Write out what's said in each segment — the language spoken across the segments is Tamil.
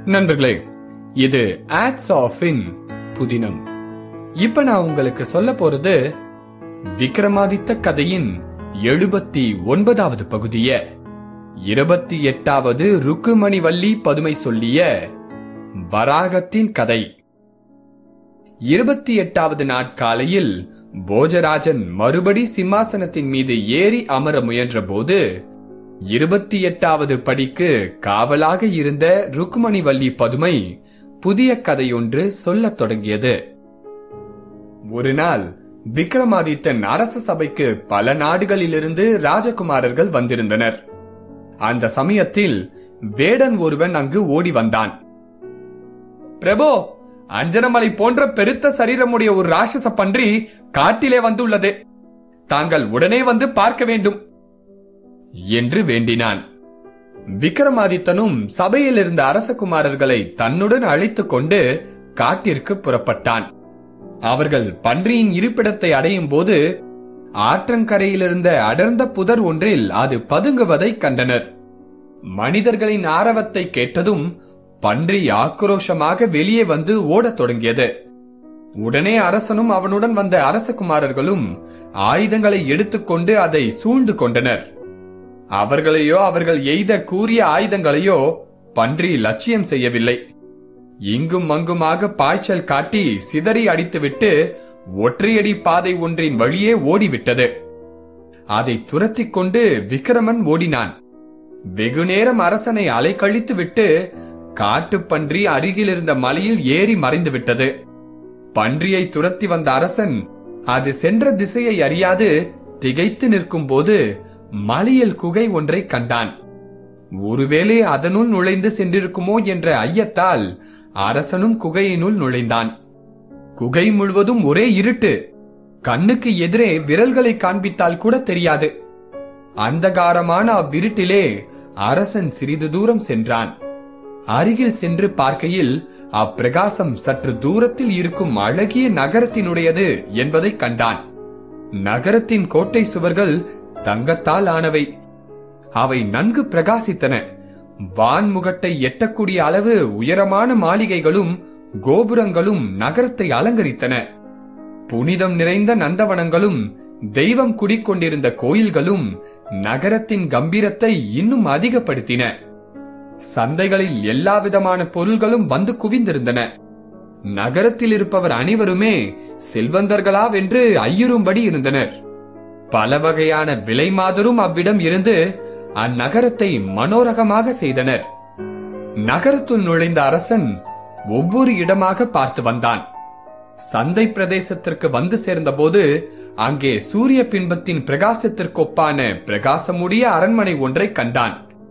நண்பர்களே இது ஆட்ஸ் ஆஃப் இன் புதினம் இப்ப நான் உங்களுக்கு சொல்ல போறது விக்ரமாதித்த கதையின் எழுபத்தி ஒன்பதாவது பகுதிய இருபத்தி எட்டாவது ருக்குமணி வள்ளி பதுமை சொல்லிய வராகத்தின் கதை இருபத்தி எட்டாவது நாட்காலையில் போஜராஜன் மறுபடி சிம்மாசனத்தின் மீது ஏறி அமர முயன்றபோது இருபத்தி எட்டாவது படிக்கு காவலாக இருந்த ருக்குமணி வள்ளி பதுமை புதிய கதையொன்று சொல்லத் தொடங்கியது ஒரு நாள் விக்ரமாதித்தன் அரச சபைக்கு பல நாடுகளிலிருந்து ராஜகுமாரர்கள் வந்திருந்தனர் அந்த சமயத்தில் வேடன் ஒருவன் அங்கு ஓடி வந்தான் பிரபோ அஞ்சனமலை போன்ற பெருத்த சரீரமுடைய ஒரு ராட்சச பன்றி காட்டிலே வந்துள்ளது தாங்கள் உடனே வந்து பார்க்க வேண்டும் என்று வேண்டினான் விக்ரமாதித்தனும் சபையில் இருந்த அரசகுமாரர்களை தன்னுடன் அழைத்துக் கொண்டு காட்டிற்கு புறப்பட்டான் அவர்கள் பன்றியின் இருப்பிடத்தை அடையும் போது ஆற்றங்கரையில் இருந்த அடர்ந்த புதர் ஒன்றில் அது பதுங்குவதை கண்டனர் மனிதர்களின் ஆரவத்தை கேட்டதும் பன்றி ஆக்ரோஷமாக வெளியே வந்து ஓடத் தொடங்கியது உடனே அரசனும் அவனுடன் வந்த அரசகுமாரர்களும் ஆயுதங்களை எடுத்துக்கொண்டு அதை சூழ்ந்து கொண்டனர் அவர்களையோ அவர்கள் எய்த கூறிய ஆயுதங்களையோ பன்றி லட்சியம் செய்யவில்லை இங்கும் அங்குமாக பாய்ச்சல் காட்டி சிதறி அடித்துவிட்டு ஒற்றையடி பாதை ஒன்றின் வழியே ஓடிவிட்டது அதை துரத்திக் கொண்டு விக்ரமன் ஓடினான் வெகுநேரம் அரசனை அலைக்கழித்து விட்டு காட்டுப்பன்றி அருகில் இருந்த மலையில் ஏறி மறைந்து விட்டது பன்றியை துரத்தி வந்த அரசன் அது சென்ற திசையை அறியாது திகைத்து நிற்கும் போது மலையில் குகை ஒன்றை கண்டான் ஒருவேளை அதனுள் நுழைந்து சென்றிருக்குமோ என்ற ஐயத்தால் அரசனும் குகையினுள் நுழைந்தான் குகை முழுவதும் ஒரே இருட்டு கண்ணுக்கு எதிரே விரல்களை காண்பித்தால் கூட தெரியாது அந்தகாரமான அவ்விருட்டிலே அரசன் சிறிது தூரம் சென்றான் அருகில் சென்று பார்க்கையில் அப்பிரகாசம் சற்று தூரத்தில் இருக்கும் அழகிய நகரத்தினுடையது என்பதை கண்டான் நகரத்தின் கோட்டை சுவர்கள் தங்கத்தால் ஆனவை அவை நன்கு பிரகாசித்தன வான்முகட்டை எட்டக்கூடிய அளவு உயரமான மாளிகைகளும் கோபுரங்களும் நகரத்தை அலங்கரித்தன புனிதம் நிறைந்த நந்தவனங்களும் தெய்வம் குடிக்கொண்டிருந்த கோயில்களும் நகரத்தின் கம்பீரத்தை இன்னும் அதிகப்படுத்தின சந்தைகளில் எல்லா விதமான பொருள்களும் வந்து குவிந்திருந்தன நகரத்தில் இருப்பவர் அனைவருமே செல்வந்தர்களாவென்று ஐயுறும்படி இருந்தனர் பல வகையான விலை மாதரும் அவ்விடம் இருந்து அந்நகரத்தை மனோரகமாக செய்தனர் நகரத்துள் நுழைந்த அரசன் ஒவ்வொரு இடமாக பார்த்து வந்தான் சந்தை பிரதேசத்திற்கு வந்து சேர்ந்தபோது அங்கே சூரிய பின்பத்தின் பிரகாசத்திற்கொப்பான பிரகாசமுடைய அரண்மனை ஒன்றை கண்டான்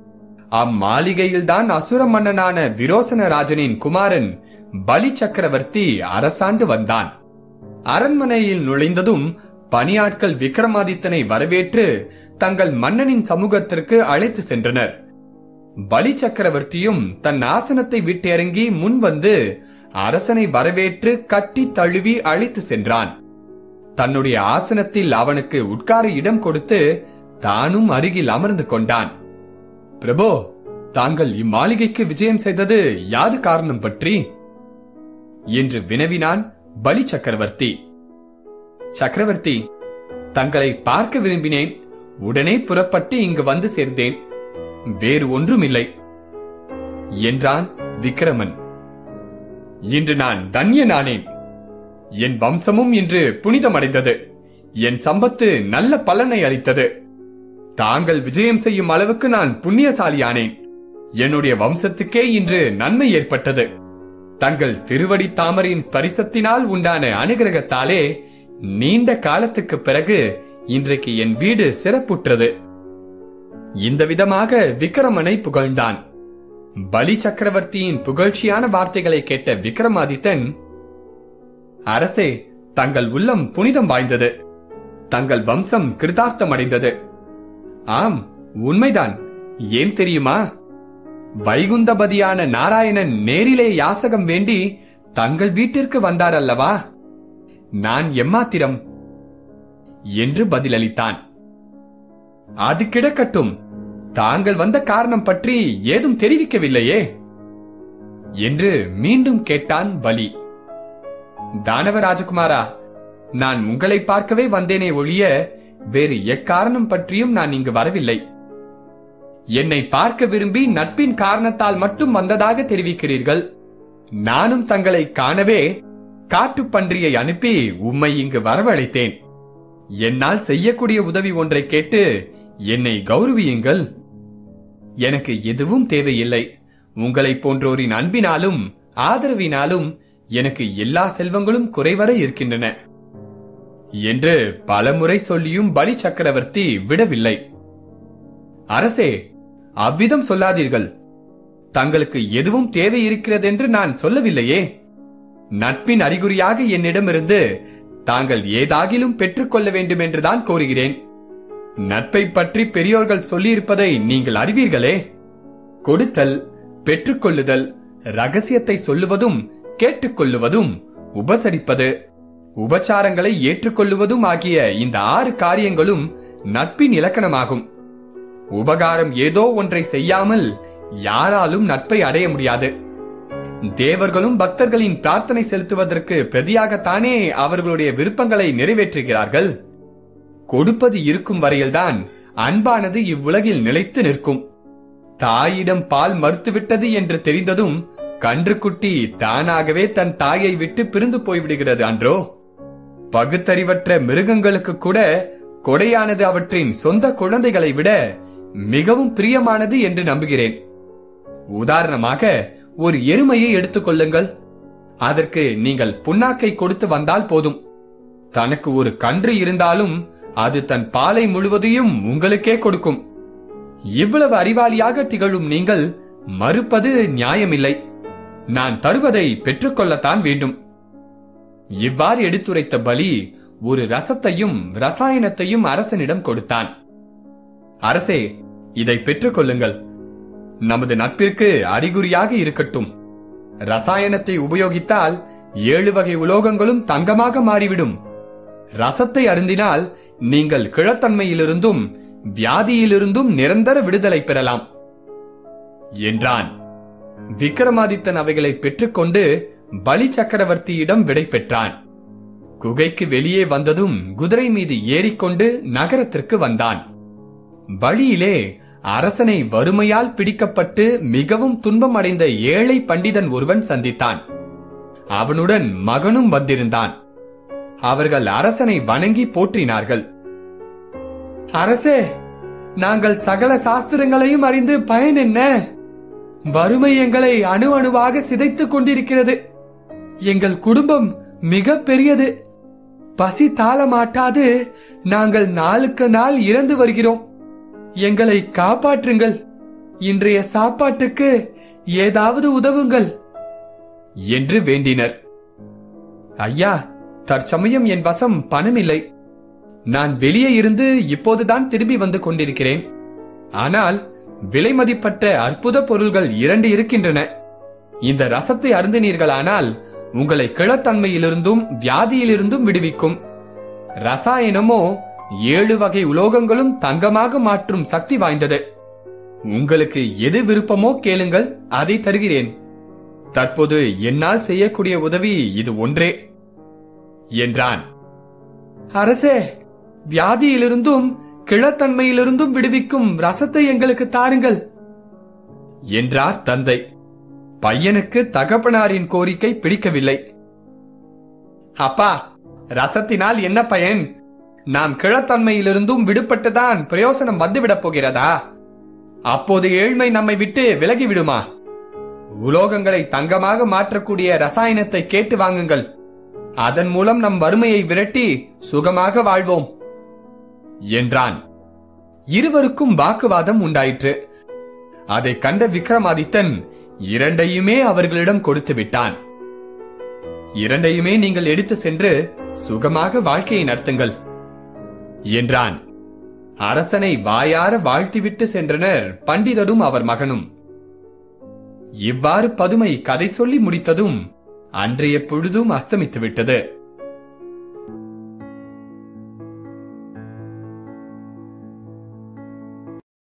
அம்மாளிகையில்தான் அசுர மன்னனான விரோசன ராஜனின் குமாரன் பலி சக்கரவர்த்தி அரசாண்டு வந்தான் அரண்மனையில் நுழைந்ததும் பணியாட்கள் விக்ரமாதித்தனை வரவேற்று தங்கள் மன்னனின் சமூகத்திற்கு அழைத்து சென்றனர் பலி சக்கரவர்த்தியும் தன் ஆசனத்தை விட்டிறங்கி முன் வந்து அரசனை வரவேற்று கட்டி தழுவி அழைத்து சென்றான் தன்னுடைய ஆசனத்தில் அவனுக்கு உட்கார இடம் கொடுத்து தானும் அருகில் அமர்ந்து கொண்டான் பிரபோ தாங்கள் இம்மாளிகைக்கு விஜயம் செய்தது யாது காரணம் பற்றி என்று வினவினான் பலி சக்கரவர்த்தி சக்கரவர்த்தி தங்களை பார்க்க விரும்பினேன் உடனே புறப்பட்டு இங்கு வந்து சேர்ந்தேன் வேறு ஒன்றுமில்லை என்றான் விக்ரமன் இன்று நான் தன்யனானேன் என் வம்சமும் இன்று புனிதமடைந்தது என் சம்பத்து நல்ல பலனை அளித்தது தாங்கள் விஜயம் செய்யும் அளவுக்கு நான் புண்ணியசாலியானேன் என்னுடைய வம்சத்துக்கே இன்று நன்மை ஏற்பட்டது தங்கள் திருவடி தாமரையின் ஸ்பரிசத்தினால் உண்டான அனுகிரகத்தாலே நீண்ட காலத்துக்கு பிறகு இன்றைக்கு என் வீடு சிறப்புற்றது இந்த விதமாக விக்ரமனை புகழ்ந்தான் பலி சக்கரவர்த்தியின் புகழ்ச்சியான வார்த்தைகளை கேட்ட விக்ரமாதித்தன் அரசே தங்கள் உள்ளம் புனிதம் வாய்ந்தது தங்கள் வம்சம் கிருதார்த்தமடைந்தது ஆம் உண்மைதான் ஏன் தெரியுமா வைகுந்தபதியான நாராயணன் நேரிலே யாசகம் வேண்டி தங்கள் வீட்டிற்கு வந்தார் அல்லவா நான் எம்மாத்திரம் என்று பதிலளித்தான் அது கிடக்கட்டும் தாங்கள் வந்த காரணம் பற்றி ஏதும் தெரிவிக்கவில்லையே என்று மீண்டும் கேட்டான் பலி தானவ ராஜகுமாரா நான் உங்களை பார்க்கவே வந்தேனே ஒழிய வேறு எக்காரணம் பற்றியும் நான் இங்கு வரவில்லை என்னை பார்க்க விரும்பி நட்பின் காரணத்தால் மட்டும் வந்ததாக தெரிவிக்கிறீர்கள் நானும் தங்களை காணவே காட்டுப்பன்றியை அனுப்பி உம்மை இங்கு வரவழைத்தேன் என்னால் செய்யக்கூடிய உதவி ஒன்றை கேட்டு என்னை கௌரவியுங்கள் எனக்கு எதுவும் தேவையில்லை உங்களை போன்றோரின் அன்பினாலும் ஆதரவினாலும் எனக்கு எல்லா செல்வங்களும் குறைவர இருக்கின்றன என்று பலமுறை சொல்லியும் பலி சக்கரவர்த்தி விடவில்லை அரசே அவ்விதம் சொல்லாதீர்கள் தங்களுக்கு எதுவும் தேவை இருக்கிறதென்று நான் சொல்லவில்லையே நட்பின் அறிகுறியாக என்னிடமிருந்து தாங்கள் ஏதாகிலும் பெற்றுக்கொள்ள வேண்டும் என்றுதான் கோருகிறேன் நட்பை பற்றி பெரியோர்கள் சொல்லியிருப்பதை நீங்கள் அறிவீர்களே கொடுத்தல் பெற்றுக்கொள்ளுதல் ரகசியத்தை சொல்லுவதும் கேட்டுக்கொள்ளுவதும் உபசரிப்பது உபச்சாரங்களை ஏற்றுக்கொள்ளுவதும் ஆகிய இந்த ஆறு காரியங்களும் நட்பின் இலக்கணமாகும் உபகாரம் ஏதோ ஒன்றை செய்யாமல் யாராலும் நட்பை அடைய முடியாது தேவர்களும் பக்தர்களின் பிரார்த்தனை செலுத்துவதற்கு பிரதியாகத்தானே அவர்களுடைய விருப்பங்களை நிறைவேற்றுகிறார்கள் கொடுப்பது இருக்கும் வரையில்தான் அன்பானது இவ்வுலகில் நிலைத்து நிற்கும் தாயிடம் பால் மறுத்துவிட்டது என்று தெரிந்ததும் கன்றுக்குட்டி தானாகவே தன் தாயை விட்டு பிரிந்து போய்விடுகிறது அன்றோ பகுத்தறிவற்ற மிருகங்களுக்கு கூட கொடையானது அவற்றின் சொந்த குழந்தைகளை விட மிகவும் பிரியமானது என்று நம்புகிறேன் உதாரணமாக ஒரு எருமையை எடுத்துக்கொள்ளுங்கள் அதற்கு நீங்கள் புண்ணாக்கை கொடுத்து வந்தால் போதும் தனக்கு ஒரு கன்று இருந்தாலும் அது தன் பாலை முழுவதையும் உங்களுக்கே கொடுக்கும் இவ்வளவு அறிவாளியாக திகழும் நீங்கள் மறுப்பது நியாயமில்லை நான் தருவதை பெற்றுக்கொள்ளத்தான் வேண்டும் இவ்வாறு எடுத்துரைத்த பலி ஒரு ரசத்தையும் ரசாயனத்தையும் அரசனிடம் கொடுத்தான் அரசே இதை பெற்றுக்கொள்ளுங்கள் நமது நட்பிற்கு அறிகுறியாக இருக்கட்டும் ரசாயனத்தை உபயோகித்தால் ஏழு வகை உலோகங்களும் தங்கமாக மாறிவிடும் ரசத்தை அருந்தினால் நீங்கள் கிழத்தன்மையிலிருந்தும் வியாதியிலிருந்தும் நிரந்தர விடுதலை பெறலாம் என்றான் விக்ரமாதித்தன் அவைகளை பெற்றுக்கொண்டு பலி சக்கரவர்த்தியிடம் விடை பெற்றான் குகைக்கு வெளியே வந்ததும் குதிரை மீது ஏறிக்கொண்டு நகரத்திற்கு வந்தான் வழியிலே அரசனை வறுமையால் பிடிக்கப்பட்டு மிகவும் துன்பம் அடைந்த ஏழை பண்டிதன் ஒருவன் சந்தித்தான் அவனுடன் மகனும் வந்திருந்தான் அவர்கள் அரசனை வணங்கி போற்றினார்கள் அரசே நாங்கள் சகல சாஸ்திரங்களையும் அறிந்து பயன் என்ன வறுமை எங்களை அணு அணுவாக சிதைத்துக் கொண்டிருக்கிறது எங்கள் குடும்பம் மிக பெரியது பசி தாள மாட்டாது நாங்கள் நாளுக்கு நாள் இறந்து வருகிறோம் எங்களை காப்பாற்றுங்கள் இன்றைய சாப்பாட்டுக்கு ஏதாவது உதவுங்கள் என்று வேண்டினர் ஐயா தற்சமயம் என் வசம் பணம் இல்லை நான் வெளியே இருந்து இப்போதுதான் திரும்பி வந்து கொண்டிருக்கிறேன் ஆனால் விலை மதிப்பற்ற அற்புத பொருள்கள் இரண்டு இருக்கின்றன இந்த ரசத்தை அருந்தினீர்களானால் உங்களை கிழத்தன்மையிலிருந்தும் வியாதியிலிருந்தும் விடுவிக்கும் ரசாயனமோ ஏழு வகை உலோகங்களும் தங்கமாக மாற்றும் சக்தி வாய்ந்தது உங்களுக்கு எது விருப்பமோ கேளுங்கள் அதை தருகிறேன் தற்போது என்னால் செய்யக்கூடிய உதவி இது ஒன்றே என்றான் அரசே வியாதியிலிருந்தும் கிழத்தன்மையிலிருந்தும் விடுவிக்கும் ரசத்தை எங்களுக்கு தாருங்கள் என்றார் தந்தை பையனுக்கு தகப்பனாரின் கோரிக்கை பிடிக்கவில்லை அப்பா ரசத்தினால் என்ன பயன் நாம் கிழத்தன்மையிலிருந்தும் விடுபட்டுதான் பிரயோசனம் வந்துவிடப் போகிறதா அப்போது ஏழ்மை நம்மை விட்டு விலகி விடுமா உலோகங்களை தங்கமாக மாற்றக்கூடிய ரசாயனத்தை கேட்டு வாங்குங்கள் அதன் மூலம் நம் வறுமையை விரட்டி சுகமாக வாழ்வோம் என்றான் இருவருக்கும் வாக்குவாதம் உண்டாயிற்று அதை கண்ட விக்ரமாதித்தன் இரண்டையுமே அவர்களிடம் கொடுத்து விட்டான் இரண்டையுமே நீங்கள் எடுத்து சென்று சுகமாக வாழ்க்கையை நடத்துங்கள் என்றான் அரசனை வாயார வாழ்த்திவிட்டு சென்றனர் பண்டிதரும் அவர் மகனும் இவ்வாறு பதுமை கதை சொல்லி முடித்ததும் அன்றைய பொழுதும் அஸ்தமித்து விட்டது